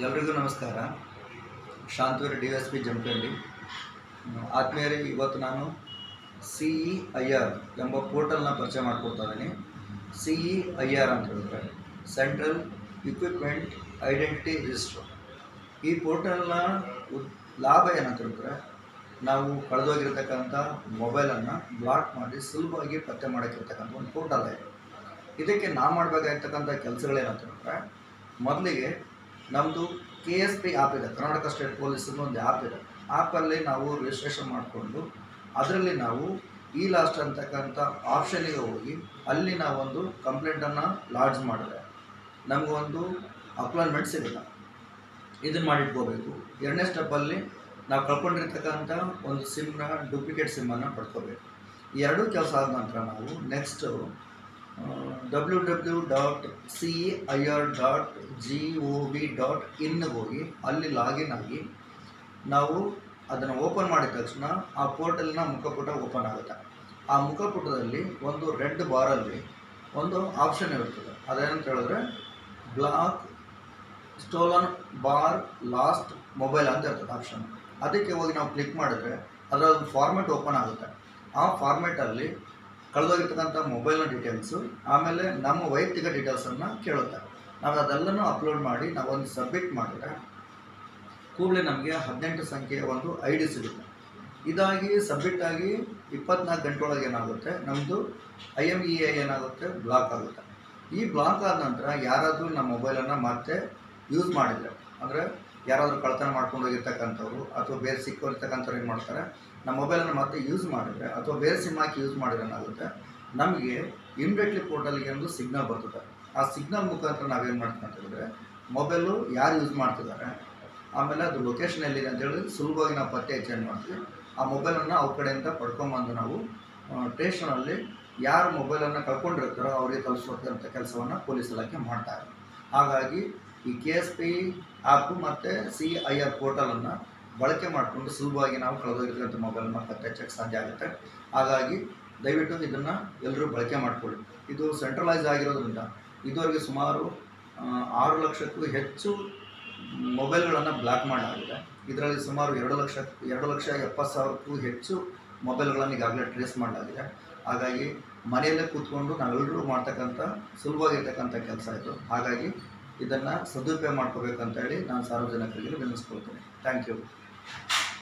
ಎಲ್ರಿಗೂ ನಮಸ್ಕಾರ Shantaveera D S P Jamakhandi ಆತ್ಮೀಯರೇ ಇವತ್ತು ನಾನು ಸಿ ಇ ಐ ಆರ್ ಎಂಬ ಪೋರ್ಟಲ್ನ ಪರಿಚಯ ಮಾಡಿಕೊಡ್ತಾ ಇದ್ದೀನಿ ಸಿ ಇ ಐ ಆರ್ ಅಂತ ಹೇಳಿದ್ರೆ ಸೆಂಟ್ರಲ್ ಇಕ್ವಿಪ್ಮೆಂಟ್ ಐಡೆಂಟಿಟಿ ರಿಜಿಸ್ಟರ್ ಈ ಪೋರ್ಟಲ್ನ ಉದ್ ಲಾಭ ಏನಂತ ಹೇಳಿದ್ರೆ ನಾವು ಕಳೆದೋಗಿರ್ತಕ್ಕಂಥ ಮೊಬೈಲನ್ನು ಬ್ಲಾಕ್ ಮಾಡಿ ಸುಲಭವಾಗಿ ಪತ್ತೆ ಮಾಡೋಕ್ಕಿರ್ತಕ್ಕಂಥ ಒಂದು ಪೋರ್ಟಲ್ ಇದೆ ಇದಕ್ಕೆ ನಾವು ಮಾಡಬೇಕಾಗಿರ್ತಕ್ಕಂಥ ಕೆಲಸಗಳೇನಂತ ಹೇಳಿದ್ರೆ ಮೊದಲಿಗೆ ನಮ್ಮದು ಕೆ ಎಸ್ ಪಿ ಆ್ಯಪ್ ಇದೆ ಕರ್ನಾಟಕ ಸ್ಟೇಟ್ ಪೊಲೀಸನ್ನು ಒಂದು ಆ್ಯಪ್ ಇದೆ ಆ್ಯಪಲ್ಲಿ ನಾವು ರಿಜಿಸ್ಟ್ರೇಷನ್ ಮಾಡಿಕೊಂಡು ಅದರಲ್ಲಿ ನಾವು ಈ ಲಾಸ್ಟ್ ಅಂತಕ್ಕಂಥ ಆಪ್ಷನಿಗೆ ಹೋಗಿ ಅಲ್ಲಿ ನಾವೊಂದು ಕಂಪ್ಲೇಂಟನ್ನು ಲಾಡ್ಜ್ ಮಾಡಿದ್ರೆ ನಮಗೊಂದು ಅಪ್ಲಾಯ್ಮೆಂಟ್ ಸಿಗುತ್ತೆ ಇದನ್ನು ಮಾಡಿಟ್ಕೋಬೇಕು ಎರಡನೇ ಸ್ಟೆಪ್ಪಲ್ಲಿ ನಾವು ಕಳ್ಕೊಂಡಿರ್ತಕ್ಕಂಥ ಒಂದು ಸಿಮ್ನ ಡೂಪ್ಲಿಕೇಟ್ ಸಿಮ್ಮನ್ನು ಪಡ್ಕೋಬೇಕು ಈ ಎರಡೂ ಕೆಲಸ ಆದ ನಂತರ ನಾವು next W W dot C I R dot G O V dot ಇನ್ಗೆ ಹೋಗಿ ಅಲ್ಲಿ ಲಾಗಿನ್ ಆಗಿ ನಾವು ಅದನ್ನು ಓಪನ್ ಮಾಡಿದ ತಕ್ಷಣ ಆ ಪೋರ್ಟಲ್ನ ಮುಖಪುಟ ಓಪನ್ ಆಗುತ್ತೆ ಆ ಮುಖಪುಟದಲ್ಲಿ ಒಂದು ರೆಡ್ ಬಾರಲ್ಲಿ ಒಂದು ಆಪ್ಷನ್ ಇರ್ತದೆ ಅದೇನಂತ ಹೇಳಿದ್ರೆ block stolen or lost mobile ಅಂತ ಇರ್ತದೆ ಆಪ್ಷನ್ ಅದಕ್ಕೆ ಹೋಗಿ ನಾವು ಕ್ಲಿಕ್ ಮಾಡಿದ್ರೆ ಅದರ ಒಂದು ಫಾರ್ಮೆಟ್ ಓಪನ್ ಆಗುತ್ತೆ ಆ ಫಾರ್ಮೆಟಲ್ಲಿ ಕಳೆದೋಗಿರ್ತಕ್ಕಂಥ ಮೊಬೈಲ್ನ ಡೀಟೇಲ್ಸು ಆಮೇಲೆ ನಮ್ಮ ವೈಯಕ್ತಿಕ ಡೀಟೇಲ್ಸನ್ನು ಕೇಳುತ್ತೆ ನಾವು ಅದೆಲ್ಲನೂ ಅಪ್ಲೋಡ್ ಮಾಡಿ ನಾವೊಂದು ಸಬ್ಮಿಟ್ ಮಾಡಿದ್ರೆ ಕೂಡಲೇ ನಮಗೆ ಹದಿನೆಂಟು ಸಂಖ್ಯೆಯ ಒಂದು ಐ ಡಿ ಸಿಗುತ್ತೆ ಇದಾಗಿ ಸಬ್ಮಿಟ್ ಆಗಿ ಇಪ್ಪತ್ನಾಲ್ಕು ಗಂಟೆ ಒಳಗೆ ಏನಾಗುತ್ತೆ ನಮ್ಮದು ಐ ಎಮ್ ಇ ಐ ಏನಾಗುತ್ತೆ ಬ್ಲಾಕ್ ಆಗುತ್ತೆ ಈ ಬ್ಲಾಕ್ ಆದ ನಂತರ ಯಾರಾದರೂ ನಮ್ಮ ಮೊಬೈಲನ್ನು ಮತ್ತೆ ಯೂಸ್ ಮಾಡಿದರೆ ಅಂದರೆ ಯಾರಾದರೂ ಕಳ್ತನ ಮಾಡ್ಕೊಂಡು ಹೋಗಿರ್ತಕ್ಕಂಥವ್ರು ಅಥವಾ ಬೇರೆ ಸಿಕ್ಕೋರ್ತಕ್ಕಂಥವ್ರು ಏನು ಮಾಡ್ತಾರೆ ನಮ್ಮ ಮೊಬೈಲನ್ನು ಮತ್ತೆ ಯೂಸ್ ಮಾಡಿದರೆ ಅಥವಾ ಬೇರೆ ಸಿಮ್ ಹಾಕಿ ಯೂಸ್ ಮಾಡಿದ್ರೆ ಏನಾಗುತ್ತೆ ನಮಗೆ ಇಮಿಡಿಯೇಟ್ಲಿ ಪೋರ್ಟಲ್ಗೆ ಒಂದು ಸಿಗ್ನಲ್ ಬರ್ತದೆ ಆ ಸಿಗ್ನಲ್ ಮುಖಾಂತರ ನಾವೇನು ಮಾಡ್ತೀವಿ ಅಂತ ಹೇಳಿದ್ರೆ ಮೊಬೈಲು ಯಾರು ಯೂಸ್ ಮಾಡ್ತಿದ್ದಾರೆ ಆಮೇಲೆ ಅದು ಲೊಕೇಶನ್ ಎಲ್ಲಿದೆ ಅಂತೇಳಿ ಸುಲಭವಾಗಿ ನಾವು ಪತ್ತೆ ಚೇಂಜ್ ಮಾಡ್ತೀವಿ ಆ ಮೊಬೈಲನ್ನು ಅವ್ರ ಕಡೆಯಿಂದ ಪಡ್ಕೊಂಬಂದು ನಾವು ಸ್ಟೇಷನಲ್ಲಿ ಯಾರು ಮೊಬೈಲನ್ನು ಕಳ್ಕೊಂಡಿರ್ತಾರೋ ಅವರಿಗೆ ತಲುಪಿಸುವಂಥ ಕೆಲಸವನ್ನು ಪೊಲೀಸ್ ಇಲಾಖೆ ಮಾಡ್ತಾರೆ ಹಾಗಾಗಿ ಈ ಕೆ ಎಸ್ ಪಿ ಆ್ಯಪು ಮತ್ತು ಸಿ ಐ ಆರ್ ಪೋರ್ಟಲನ್ನು ಬಳಕೆ ಮಾಡಿಕೊಂಡು ಸುಲಭವಾಗಿ ನಾವು ಕಳೆದೋಗಿರ್ತಕ್ಕಂಥ ಮೊಬೈಲನ್ನು ಪತ್ತೆ ಹಚ್ಚಕ್ಕೆ ಸಾಧ್ಯ ಆಗುತ್ತೆ ಹಾಗಾಗಿ ದಯವಿಟ್ಟು ಇದನ್ನು ಎಲ್ಲರೂ ಬಳಕೆ ಮಾಡಿಕೊಳ್ಳಿ ಇದು ಸೆಂಟ್ರಲೈಸ್ ಆಗಿರೋದ್ರಿಂದ ಇದುವರೆಗೆ ಸುಮಾರು ಆ, ಆರು ಲಕ್ಷಕ್ಕೂ ಹೆಚ್ಚು ಮೊಬೈಲ್ಗಳನ್ನು ಬ್ಲಾಕ್ ಮಾಡಲಾಗಿದೆ ಇದರಲ್ಲಿ ಸುಮಾರು ಎರಡು ಲಕ್ಷ ಎರಡು ಲಕ್ಷ ಎಪ್ಪತ್ತು ಸಾವಿರಕ್ಕೂ ಹೆಚ್ಚು ಮೊಬೈಲ್ಗಳನ್ನು ಈಗಾಗಲೇ ಟ್ರೇಸ್ ಮಾಡಲಾಗಿದೆ ಹಾಗಾಗಿ ಮನೆಯಲ್ಲೇ ಕೂತ್ಕೊಂಡು ನಾವೆಲ್ಲರೂ ಮಾಡ್ತಕ್ಕಂಥ ಸುಲಭವಾಗಿರ್ತಕ್ಕಂಥ ಕೆಲಸ ಇದು ಹಾಗಾಗಿ ಇದನ್ನು ಸದುಪಯೋಗ ಮಾಡ್ಕೋಬೇಕಂತ ಹೇಳಿ ನಾನು ಸಾರ್ವಜನಿಕರಿಗೆ ವಿನಿಸ್ಕೊಳ್ತೀನಿ ಥ್ಯಾಂಕ್ ಯು